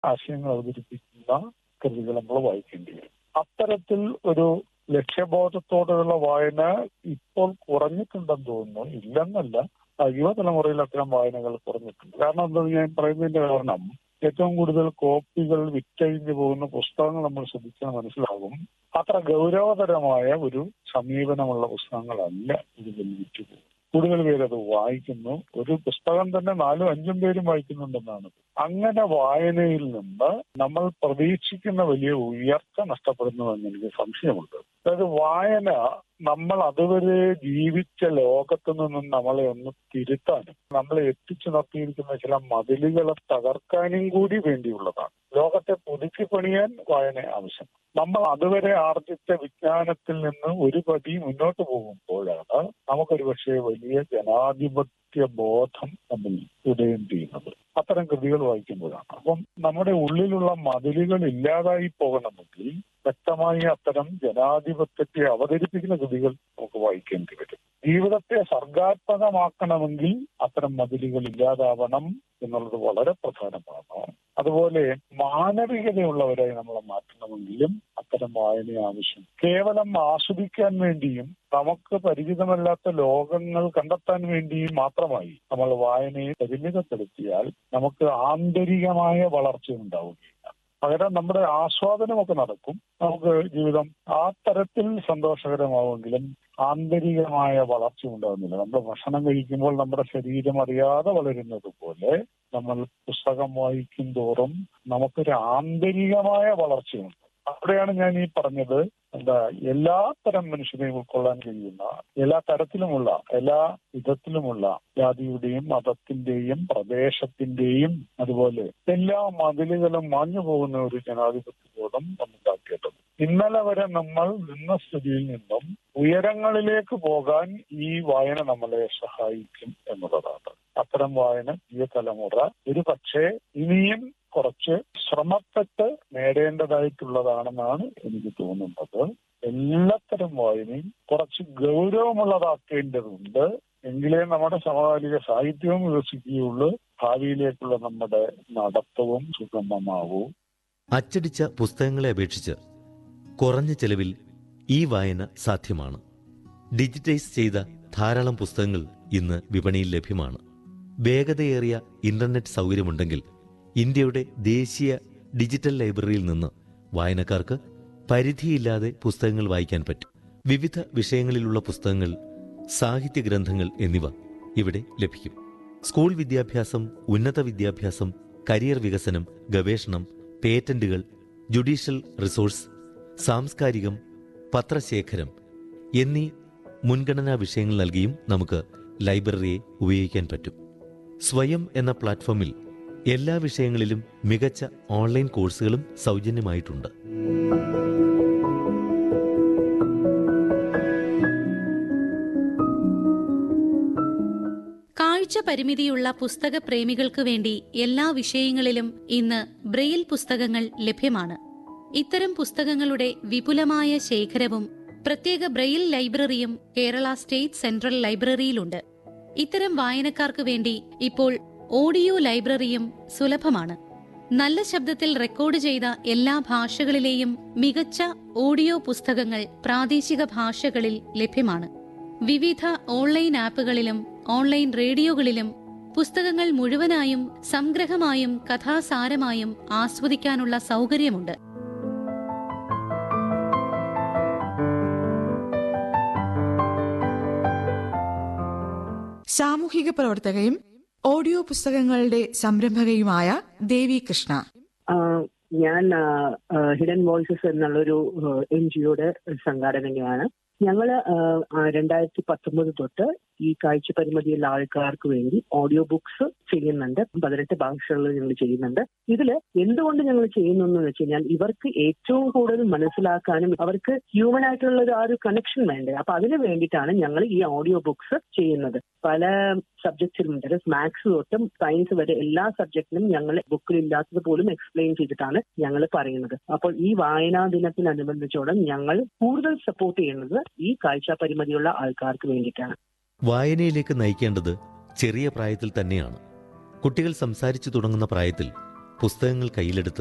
ആശയങ്ങൾ അവതരിപ്പിക്കുന്ന കൃതികൾ നമ്മൾ വായിക്കേണ്ടി വരും അത്തരത്തിൽ ഒരു ലക്ഷ്യബോധത്തോടെയുള്ള വായന ഇപ്പോൾ കുറഞ്ഞിട്ടുണ്ടെന്ന് തോന്നുന്നു ഇല്ലെന്നല്ല ആ, യുവതലമുറയിൽ അത്തരം വായനകൾ കുറഞ്ഞിട്ടുണ്ട് കാരണം എന്താ ഞാൻ പറയുന്നതിന്റെ കാരണം ഏറ്റവും കൂടുതൽ കോപ്പികൾ വിറ്റഴിഞ്ഞു പോകുന്ന പുസ്തകങ്ങൾ നമ്മൾ ശ്രദ്ധിച്ചാൽ മനസ്സിലാകും അത്ര ഗൗരവതരമായ ഒരു സമീപനമുള്ള പുസ്തകങ്ങളല്ല ഇതിൽ വിറ്റു പോകുന്നത് കൂടുതൽ പേരത് വായിക്കുന്നു ഒരു പുസ്തകം തന്നെ നാലും അഞ്ചും പേരും വായിക്കുന്നുണ്ടെന്നാണ് അങ്ങനെ വായനയിൽ നിന്ന് നമ്മൾ പ്രതീക്ഷിക്കുന്ന വലിയ ഉയർച്ച നഷ്ടപ്പെടുന്നുവെന്ന് എനിക്ക് സംശയമുണ്ട് അതായത് വായന നമ്മൾ അതുവരെ ജീവിച്ച ലോകത്ത് നിന്നും നമ്മളെ ഒന്ന് തിരുത്താനും നമ്മളെ എത്തിച്ചു നിർത്തിയിരിക്കുന്ന ചില മതിലുകളെ തകർക്കാനും കൂടി വേണ്ടിയുള്ളതാണ് ലോകത്തെ പുതുക്കി പണിയാൻ വായന ആവശ്യം നമ്മൾ അതുവരെ ആർജിച്ച വിജ്ഞാനത്തിൽ നിന്ന് ഒരു പടി മുന്നോട്ട് പോകുമ്പോഴാണ് നമുക്കൊരു പക്ഷേ വലിയ ജനാധിപത്യ ബോധം നമ്മൾ ഉദയം ചെയ്യുന്നത് അത്തരം കൃതികൾ വായിക്കുമ്പോഴാണ് അപ്പം നമ്മുടെ ഉള്ളിലുള്ള മതിലുകൾ ഇല്ലാതായി പോകണമെങ്കിൽ വ്യക്തമായി അത്തരം ജനാധിപത്യത്തെ അവതരിപ്പിക്കുന്ന കൃതികൾ നമുക്ക് വായിക്കേണ്ടി വരും ജീവിതത്തെ സർഗാത്മകമാക്കണമെങ്കിൽ അത്തരം മതിലുകൾ ഇല്ലാതാവണം എന്നുള്ളത് വളരെ പ്രധാനമാണ് അതുപോലെ മാനവികതയുള്ളവരായി നമ്മളെ മാറ്റണമെങ്കിലും അത്തരം വായന ആവശ്യം കേവലം ആസ്വദിക്കാൻ വേണ്ടിയും നമുക്ക് പരിചിതമല്ലാത്ത ലോകങ്ങൾ കണ്ടെത്താൻ വേണ്ടിയും മാത്രമായി നമ്മൾ വായനയെ പരിമിതപ്പെടുത്തിയാൽ നമുക്ക് ആന്തരികമായ വളർച്ച ഉണ്ടാവുകയില്ല പകരം നമ്മുടെ ആസ്വാദനമൊക്കെ നടക്കും നമുക്ക് ജീവിതം ആ തരത്തിൽ സന്തോഷകരമാവുമെങ്കിലും ആന്തരികമായ വളർച്ച ഉണ്ടാകുന്നില്ല നമ്മൾ ഭക്ഷണം കഴിക്കുമ്പോൾ നമ്മുടെ ശരീരം അറിയാതെ വളരുന്നത് പോലെ നമ്മൾ പുസ്തകം വായിക്കും തോറും നമുക്കൊരു ആന്തരികമായ വളർച്ചയുണ്ട് അവിടെയാണ് ഞാൻ ഈ പറഞ്ഞത് എന്താ എല്ലാ തരം മനുഷ്യരെയും ഉൾക്കൊള്ളാൻ കഴിയുന്ന എല്ലാ തരത്തിലുമുള്ള എല്ലാ വിധത്തിലുമുള്ള ജാതിയുടെയും മതത്തിന്റെയും പ്രദേശത്തിന്റെയും അതുപോലെ എല്ലാ മതിലുകളും മാഞ്ഞു പോകുന്ന ഒരു ജനാധിപത്യ ബോധം നമുക്കാക്കേണ്ടത് ഇന്നലെ വരെ നമ്മൾ നിന്ന സ്ഥിതിയിൽ നിന്നും ഉയരങ്ങളിലേക്ക് പോകാൻ ഈ വായന നമ്മളെ സഹായിക്കും എന്നുള്ളതാണ് അത്തരം വായന ഈ തലമുറ ഒരു പക്ഷേ ഇനിയും കുറച്ച് ശ്രമപ്പെട്ട് നേടേണ്ടതായിട്ടുള്ളതാണെന്നാണ് എനിക്ക് തോന്നുന്നത് എല്ലാത്തരം വായനയും കുറച്ച് ഗൗരവമുള്ളതാക്കേണ്ടതുണ്ട് എങ്കിലേ നമ്മുടെ സമകാലിക സാഹിത്യവും വികസിക്കുകയുള്ളൂ ഭാവിയിലേക്കുള്ള നമ്മുടെ നടത്തവും സുഗമമാവൂ അച്ചടിച്ച പുസ്തകങ്ങളെ അപേക്ഷിച്ച് കുറഞ്ഞ ചെലവിൽ ഈ വായന സാധ്യമാണ് ഡിജിറ്റൈസ് ചെയ്ത ധാരാളം പുസ്തകങ്ങൾ ഇന്ന് വിപണിയിൽ ലഭ്യമാണ് വേഗതയേറിയ ഇന്റർനെറ്റ് സൗകര്യമുണ്ടെങ്കിൽ ഇന്ത്യയുടെ ദേശീയ ഡിജിറ്റൽ ലൈബ്രറിയിൽ നിന്ന് വായനക്കാർക്ക് പരിധിയില്ലാതെ പുസ്തകങ്ങൾ വായിക്കാൻ പറ്റും വിവിധ വിഷയങ്ങളിലുള്ള പുസ്തകങ്ങൾ സാഹിത്യ ഗ്രന്ഥങ്ങൾ എന്നിവ ഇവിടെ ലഭിക്കും സ്കൂൾ വിദ്യാഭ്യാസം ഉന്നത വിദ്യാഭ്യാസം കരിയർ വികസനം ഗവേഷണം പേറ്റന്റുകൾ ജുഡീഷ്യൽ റിസോഴ്സ് സാംസ്കാരികം പത്രശേഖരം എന്നീ മുൻഗണനാ വിഷയങ്ങൾ നൽകിയും നമുക്ക് ലൈബ്രറിയെ ഉപയോഗിക്കാൻ പറ്റും സ്വയം എന്ന പ്ലാറ്റ്ഫോമിൽ എല്ലാ വിഷയങ്ങളിലും മികച്ച ഓൺലൈൻ കോഴ്സുകളും സൗജന്യമായിട്ടുണ്ട് കാഴ്ച പരിമിതിയുള്ള പുസ്തക പ്രേമികൾക്ക് വേണ്ടി എല്ലാ വിഷയങ്ങളിലും ഇന്ന് ബ്രെയിൽ പുസ്തകങ്ങൾ ലഭ്യമാണ് ഇത്തരം പുസ്തകങ്ങളുടെ വിപുലമായ ശേഖരവും പ്രത്യേക ബ്രെയിൽ ലൈബ്രറിയും കേരള സ്റ്റേറ്റ് സെൻട്രൽ ലൈബ്രറിയിലുണ്ട് ഇത്തരം വായനക്കാർക്ക് വേണ്ടി ഇപ്പോൾ ഓഡിയോ ലൈബ്രറിയും സുലഭമാണ് നല്ല ശബ്ദത്തിൽ റെക്കോർഡ് ചെയ്ത എല്ലാ ഭാഷകളിലെയും മികച്ച ഓഡിയോ പുസ്തകങ്ങൾ പ്രാദേശിക ഭാഷകളിൽ ലഭ്യമാണ് വിവിധ ഓൺലൈൻ ആപ്പുകളിലും ഓൺലൈൻ റേഡിയോകളിലും പുസ്തകങ്ങൾ മുഴുവനായും സംഗ്രഹമായും കഥാസാരമായും ആസ്വദിക്കാനുള്ള സൗകര്യമുണ്ട് സാമൂഹിക പ്രവർത്തകയും ഓഡിയോ പുസ്തകങ്ങളുടെ സംരംഭകയുമായ ദേവി കൃഷ്ണ ആ, ഞാൻ ഹിഡൻ വോയിസസ് എന്നുള്ളൊരു എൻ ജിഒയുടെ സംഘാടകയാണ് ഞങ്ങള് രണ്ടായിരത്തി പത്തൊമ്പത് തൊട്ട് ഈ കാഴ്ച പരിമിതിയുള്ള ആൾക്കാർക്ക് വേണ്ടി ഓഡിയോ ബുക്സ് ചെയ്യുന്നുണ്ട് പതിനെട്ട് ഭാഷകളിൽ ഞങ്ങൾ ചെയ്യുന്നുണ്ട് ഇതില് എന്തുകൊണ്ട് ഞങ്ങൾ ചെയ്യുന്നു എന്ന് വെച്ച് കഴിഞ്ഞാൽ ഇവർക്ക് ഏറ്റവും കൂടുതൽ മനസ്സിലാക്കാനും അവർക്ക് ഹ്യൂമൻ ആയിട്ടുള്ള ഒരു ആ ഒരു കണക്ഷൻ വേണ്ടേ അപ്പൊ അതിന് വേണ്ടിയിട്ടാണ് ഞങ്ങൾ ഈ ഓഡിയോ ബുക്സ് ചെയ്യുന്നത് പല സബ്ജക്ട്സിലുണ്ട് മാത്സ് തൊട്ടും സയൻസ് വരെ എല്ലാ സബ്ജക്റ്റിനും ഞങ്ങൾ ബുക്കിൽ ഇല്ലാത്തത് പോലും എക്സ്പ്ലെയിൻ ചെയ്തിട്ടാണ് ഞങ്ങൾ പറയുന്നത് അപ്പോൾ ഈ വായനാ ദിനത്തിനനുബന്ധിച്ചോടെ ഞങ്ങൾ കൂടുതൽ സപ്പോർട്ട് ചെയ്യുന്നത് ഈ കാഴ്ച പരിമിതിയുള്ള ആൾക്കാർക്ക് വേണ്ടിയിട്ടാണ് വായനയിലേക്ക് നയിക്കേണ്ടത് ചെറിയ പ്രായത്തിൽ തന്നെയാണ് കുട്ടികൾ സംസാരിച്ചു തുടങ്ങുന്ന പ്രായത്തിൽ പുസ്തകങ്ങൾ കയ്യിലെടുത്ത്